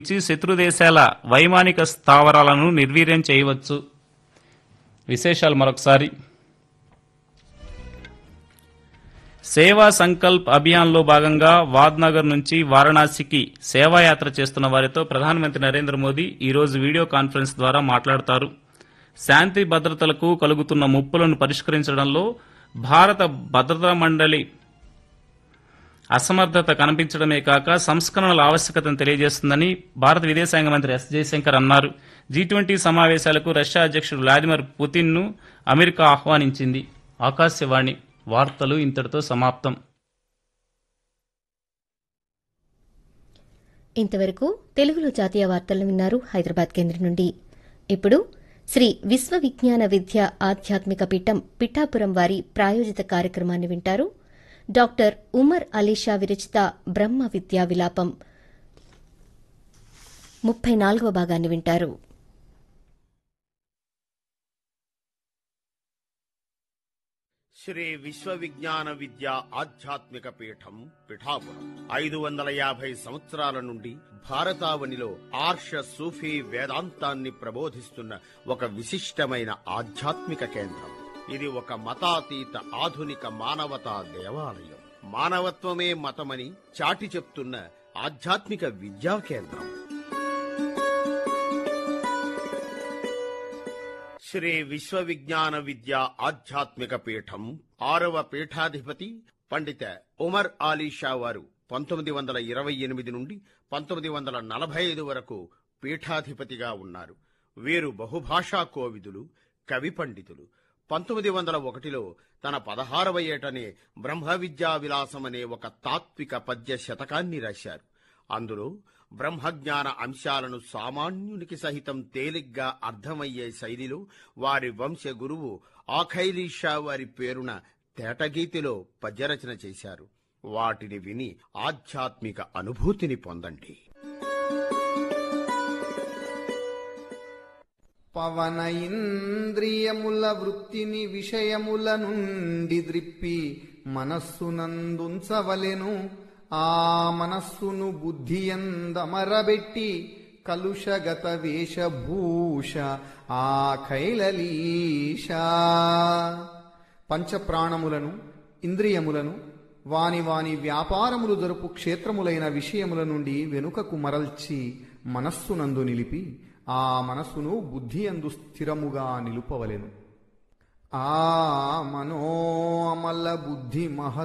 నుంచి శత్రు దేశాల వైమానిక స్థావరాలను నిర్వీర్యం చేయవచ్చు విశేషాలు మరొకసారి సేవా సంకల్ప్ అభియాన్లో భాగంగా వాద్నగర్ నుంచి వారణాసికి సేవాయాత్ర చేస్తున్న వారితో ప్రధానమంత్రి నరేంద్ర మోదీ ఈరోజు వీడియో కాన్ఫరెన్స్ ద్వారా మాట్లాడతారు శాంతి భద్రతలకు కలుగుతున్న ముప్పులను పరిష్కరించడంలో భారత భద్రతా మండలి అసమర్థత కనిపించడమే కాక సంస్కరణల ఆవశ్యకతను తెలియజేస్తుందని భారత విదేశాంగ మంత్రి ఎస్ జయశంకర్ అన్నారు జీ ట్వంటీ సమావేశాలకు రష్యా అధ్యక్షుడు వ్లాదిమిర్ పుతిన్ను అమెరికా ఆహ్వానించింది ఆకాశవాణి వార్తలు ఇంతటితో సమాప్తం ఇంతవరకు తెలుగులో జాతీయ వార్తలను విన్నారు హైదరాబాద్ కేంద్రం నుండి ఇప్పుడు శ్రీ విశ్వ విజ్ఞాన విద్య ఆధ్యాత్మిక పీఠం పిఠాపురం వారి ప్రాయోజిత కార్యక్రమాన్ని వింటారు డాక్టర్ ఉమర్ అలీషా విరచిత బ్రహ్మ విద్యా విలాపం ముప్పై నాలుగవ భాగాన్ని వింటారు శ్రీ విశ్వవిజ్ఞాన విద్య ఆధ్యాత్మిక పీఠం పిఠాపురం ఐదు వందల యాభై సంవత్సరాల నుండి భారతావనిలో ఆర్ష సూఫీ వేదాంతాన్ని ప్రబోధిస్తున్న ఒక విశిష్టమైన ఆధ్యాత్మిక కేంద్రం ఇది ఒక మతాతీత ఆధునిక మానవతా దేవాలయం మానవత్వమే మతమని చాటి చెప్తున్న ఆధ్యాత్మిక విద్యా కేంద్రం శ్రీ విశ్వవిజ్ఞాన విద్య ఆధ్యాత్మిక పీఠం ఆరవ పీఠాధిపతి పండిత ఉమర్ ఆలీ షా వారు పంతొమ్మిది వందల ఇరవై ఎనిమిది నుండి పంతొమ్మిది వందల నలభై ఐదు వరకు పీఠాధిపతిగా ఉన్నారు వీరు బహుభాషా కోవిదులు కవి పండితులు పంతొమ్మిది వందల ఒకటిలో తన పదహారవ ఏటనే బ్రహ్మ విద్యా విలాసం అనే ఒక తాత్విక పద్య శతకాన్ని రాశారు అందులో బ్రహ్మజ్ఞాన అంశాలను సామాన్యునికి సహితం తేలిగ్గా అర్థమయ్యే శైలిలో వారి వంశ గురువు ఆఖైలీషా వారి పేరున తేటగీతిలో పద్యరచన చేశారు వాటిని విని ఆధ్యాత్మిక అనుభూతిని పొందండి పవన ఇంద్రియముల వృత్తిని విషయముల నుండి ద్రిప్పి మనస్సునందుంచవలెను ఆ మనస్సును బుద్ధియందమరబెట్టి కలుషగత వేషభూష ఆ ఖైలలీష పంచప్రాణములను ఇంద్రియములను వాని వాని వ్యాపారములు జరుపు క్షేత్రములైన విషయముల నుండి వెనుకకు మరల్చి మనస్సునందు నిలిపి ఆ మనస్సును బుద్ధి అందు స్థిరముగా నిలుపవలెను ఆ మనోమల బుద్ధి మహ